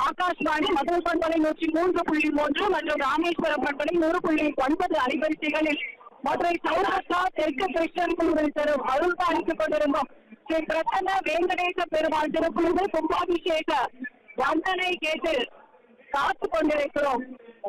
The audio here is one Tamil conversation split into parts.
ஆகாஷ்வாணி மதுரை பண்பலை நூற்றி மூன்று புள்ளி மூன்று மற்றும் ராமேஸ்வரம் பண்பலை நூறு புள்ளி ஒன்பது அலைவரிசைகளில் மதுரை சௌராஷ்டிரா தெற்கு கிருஷ்ணன் கோவில் தரும் அருள் பாலித்துக் கொண்டிருந்தோம் ஸ்ரீ பிரசன்ன வேங்கடேச பெருமாள் திருக்குழுவு கும்பாபிஷேக வந்தனை கேட்டு காத்து கொண்டிருக்கிறோம்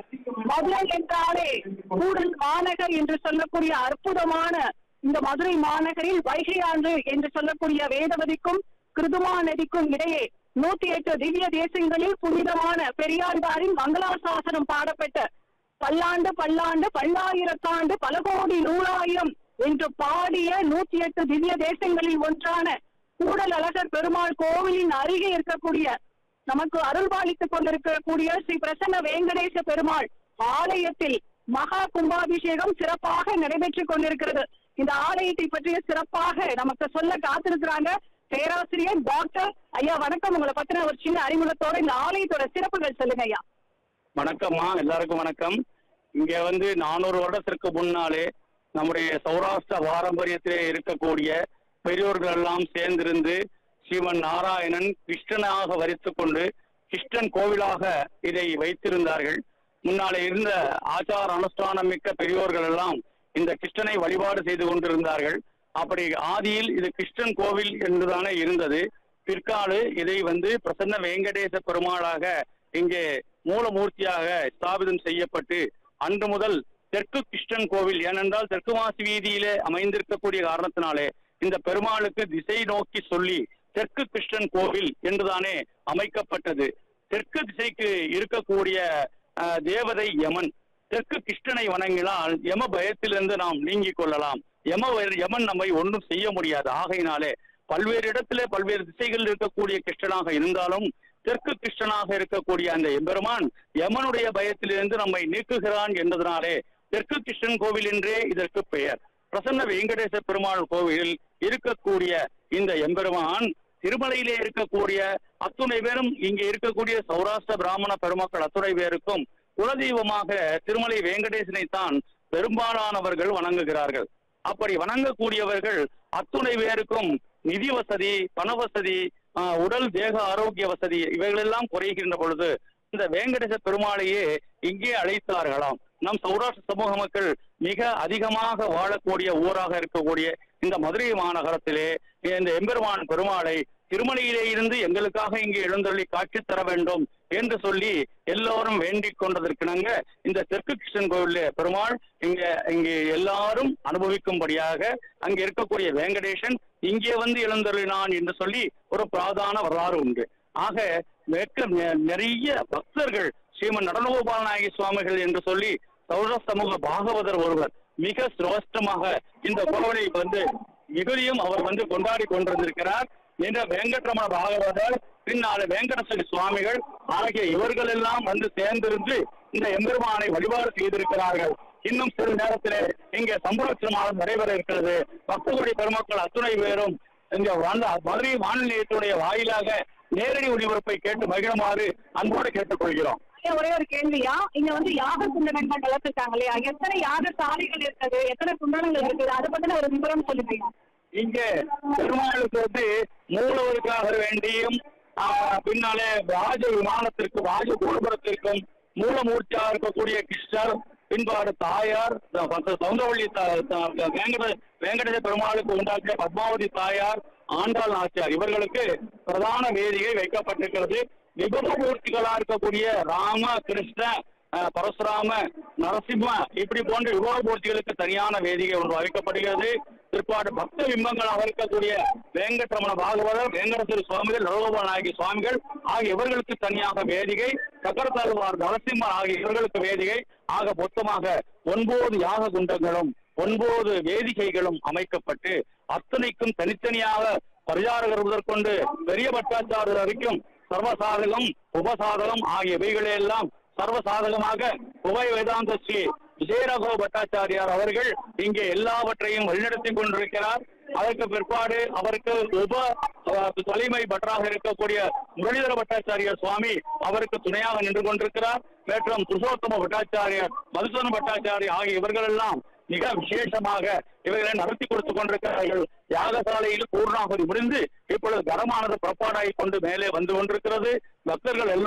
மதுரை என்றாலே கூடல் மாநகர் என்று சொல்லக்கூடிய அற்புதமான இந்த மதுரை மாநகரில் வைகை ஆண்டு என்று சொல்லக்கூடிய வேதவதிக்கும் கிருதுமா நதிக்கும் இடையே நூத்தி எட்டு திவ்ய தேசங்களில் புனிதமான பெரியாழ்வாரின் மங்களாசாசனம் பாடப்பட்ட பல்லாண்டு பல்லாண்டு பல்லாயிரத்தாண்டு பல கோடி நூறாயிரம் என்று பாடிய நூத்தி எட்டு திவ்ய தேசங்களில் ஒன்றான கூடல் அழகர் பெருமாள் கோவிலின் அருகே இருக்கக்கூடிய நமக்கு அருள்பாலித்துக் கொண்டிருக்கக்கூடிய ஸ்ரீ பிரசன்ன வேங்கடேச பெருமாள் ஆலயத்தில் மகா கும்பாபிஷேகம் சிறப்பாக நடைபெற்றுக் கொண்டிருக்கிறது இந்த ஆலயத்தை பற்றிய சிறப்பாக நமக்கு சொல்ல காத்திருக்கிறாங்க பேராசிரியர் டாக்டர் ஐயா வணக்கம் உங்களை பத்தின ஒரு சின்ன அறிமுகத்தோட இந்த ஆலயத்தோட சிறப்புகள் சொல்லுங்க ஐயா வணக்கம்மா எல்லாருக்கும் வணக்கம் இங்க வந்து நானூறு வருடத்திற்கு முன்னாலே நம்முடைய சௌராஷ்டிர பாரம்பரியத்திலே இருக்கக்கூடிய பெரியோர்கள் எல்லாம் சேர்ந்திருந்து ஸ்ரீமன் நாராயணன் கிருஷ்ணனாக வரித்துக் கொண்டு கிருஷ்ணன் கோவிலாக இதை வைத்திருந்தார்கள் முன்னாலே இருந்த ஆச்சார அனுஷ்டானம் மிக்க பெரியோர்கள் எல்லாம் இந்த கிருஷ்ணனை வழிபாடு செய்து கொண்டிருந்தார்கள் அப்படி ஆதியில் இது கிருஷ்ணன் கோவில் என்றுதானே இருந்தது பிற்காடு இதை வந்து பிரசன்ன வெங்கடேச பெருமாளாக இங்கே மூலமூர்த்தியாக ஸ்தாபிதம் செய்யப்பட்டு அன்று முதல் தெற்கு கிருஷ்ணன் கோவில் ஏனென்றால் தெற்கு மாசி வீதியிலே அமைந்திருக்கக்கூடிய காரணத்தினாலே இந்த பெருமாளுக்கு திசை நோக்கி சொல்லி தெற்கு கிருஷ்ணன் கோவில் என்றுதானே அமைக்கப்பட்டது தெற்கு திசைக்கு இருக்கக்கூடிய அஹ், தேவதை யமன் தெற்கு கிருஷ்ணனை வணங்கினால் யம பயத்திலிருந்து நாம் நீங்கிக் கொள்ளலாம் யம வ- யமன் நம்மை ஒன்றும் செய்ய முடியாது ஆகையினாலே பல்வேறு இடத்திலே பல்வேறு திசைகளில் இருக்கக்கூடிய கிருஷ்ணனாக இருந்தாலும் தெற்கு கிருஷ்ணனாக இருக்கக்கூடிய அந்த எம்பெருமான் யமனுடைய பயத்திலிருந்து நம்மை நீக்குகிறான் என்பதனாலே தெற்கு கிருஷ்ணன் கோவில் என்றே இதற்கு பெயர் பிரசன்ன வெங்கடேச பெருமாள் கோவிலில் இருக்கக்கூடிய இந்த எம்பெருமான் திருமலையிலே இருக்கக்கூடிய அத்துணை பேரும் இங்கே இருக்கக்கூடிய சௌராஷ்டிர பிராமண பெருமக்கள் அத்துணை பேருக்கும் குலதெய்வமாக திருமலை வெங்கடேசனை தான் பெரும்பாலானவர்கள் வணங்குகிறார்கள் அப்படி வணங்கக்கூடியவர்கள் அத்துணை பேருக்கும் நிதி வசதி பண வசதி ஆஹ், உடல் தேக ஆரோக்கிய வசதி இவைகளெல்லாம் குறைகின்ற பொழுது இந்த வேங்கடேச பெருமாளையே இங்கே அழைத்தார்களாம் நம் சௌராஷ்டிர சமூக மக்கள் மிக அதிகமாக வாழக்கூடிய ஊராக இருக்கக்கூடிய இந்த மதுரை மாநகரத்திலே இந்த எம்பெருமான் பெருமாளை திருமலையிலே இருந்து எங்களுக்காக இங்கே எழுந்தள்ளி காட்சி தர வேண்டும் என்று சொல்லி எல்லோரும் வேண்டிக் கொண்டதற்கிணங்க இந்த தெற்கு கிருஷ்ணன் கோவில்ல பெருமாள் இங்க இங்கே எல்லாரும் அனுபவிக்கும்படியாக அங்கே இருக்கக்கூடிய வெங்கடேசன் இங்கே வந்து எழுந்தருளினான் என்று சொல்லி ஒரு பிராதான வரலாறு உண்டு ஆக மேற்க நெ- நிறைய பக்தர்கள் ஸ்ரீமன் நடனகோபால நாயகி சுவாமிகள் என்று சொல்லி சௌர சமூக பாகவதர் ஒருவர் மிக சிரேஷ்டமாக இந்த கோவிலை வந்து மிகுதியும் அவர் வந்து கொண்டாடி கொண்டிருந்திருக்கிறார் என்ற வெங்கட்ரமண பாகவதர் பின்னால வெங்கடேஸ்வரி சுவாமிகள் ஆகிய இவர்கள் எல்லாம் வந்து சேர்ந்திருந்து இந்த எம்பெருமானை வழிபாடு செய்திருக்கிறார்கள் இன்னும் சில நேரத்திலே இங்கே சம்புரட்சமானம் நடைபெற இருக்கிறது பக்தகுடி பெருமக்கள் அத்துணை பேரும் இங்க வந்த மதுரை வானொலி நிலையத்துடைய வாயிலாக நேரடி ஒளிபரப்பை கேட்டு மகிழுமாறு அன்போடு கேட்டுக்கொள்கிறோம் ஐயா, ஒரே ஒரு கேள்வியா இங்க வந்து யாக குண்டனங்கள் வளர்த்துருக்காங்க இல்லையா எத்தனை யாக சாலைகள் இருக்குது எத்தனை குண்டனங்கள் இருக்குது அதை பத்தின ஒரு விவரம் சொல்லுங்க ஐயா. இங்க பெருமாளுக்கு வந்து மூலவருக்காக வேண்டியும் ஆஹ், பின்னாலே ராஜ விமானத்திற்கு ராஜ கோபுரத்திற்கும் மூலமூர்த்தியா இருக்கக்கூடிய கிருஷ்ணர் பின்பாடு தாயார் ச- சௌந்தரவள்ளி த- த- வேங்கட வெங்கடேச பெருமாளுக்கு உண்டாக்கிய பத்மாவதி தாயார் ஆண்டாள் நாச்சியார் இவர்களுக்கு பிரதான வேதிகை வைக்கப்பட்டிருக்கிறது விபவமூர்த்திகளா இருக்கக்கூடிய ராம கிருஷ்ண அஹ், பரசுராம நரசிம்ம இப்படி போன்ற விபவமூர்த்திகளுக்கு தனியான வேதிகை ஒன்று வைக்கப்படுகிறது பிற்பாடு பக்த பிம்பங்களாக இருக்கக்கூடிய வேங்கட்ரமண பாகவதர் வேங்கடேஸ்வர சுவாமிகள் நரகோபால நாயகி சுவாமிகள் ஆகிய இவர்களுக்கு தனியாக வேதிகை சக்கரத்தாழ்வார் நரசிம்மர் ஆகிய இவர்களுக்கு வேதிகை ஆக மொத்தமாக ஒன்பது யாக குண்டங்களும் ஒன்பது வேதிகைகளும் அமைக்கப்பட்டு அத்தனைக்கும் தனித்தனியாக பரிசாரகர் முதற்கொண்டு பெரிய பட்டாச்சாரர் வரைக்கும் சர்வசாதகம் உபசாதகம் ஆகிய இவைகளை எல்லாம் சர்வசாதகமாக உபய வேதாந்த ஸ்ரீ விஜயராகவ பட்டாச்சாரியார் அவர்கள் இங்கே எல்லாவற்றையும் வழிநடத்தி கொண்டிருக்கிறார் அதற்கு பிற்பாடு அவருக்கு உப அஹ், தலைமை பற்றாக இருக்கக்கூடிய முரளிதர பட்டாச்சாரியார் சுவாமி அவருக்கு துணையாக நின்று கொண்டிருக்கிறார் மேற்றம் புருஷோத்தம பட்டாச்சாரியார் மதுசூதன பட்டாச்சாரி ஆகிய இவர்கள் எல்லாம் மிக விசேஷமாக இவைகளை நடத்தி கொடுத்துக் கொண்டிருக்கிறார்கள் யாகசாலையில் பூர்ணாகுதி முடிந்து இப்பொழுது கரமானது புறப்பாடாகிக் கொண்டு மேலே வந்து கொண்டிருக்கிறது பக்தர்கள் எல்லாம்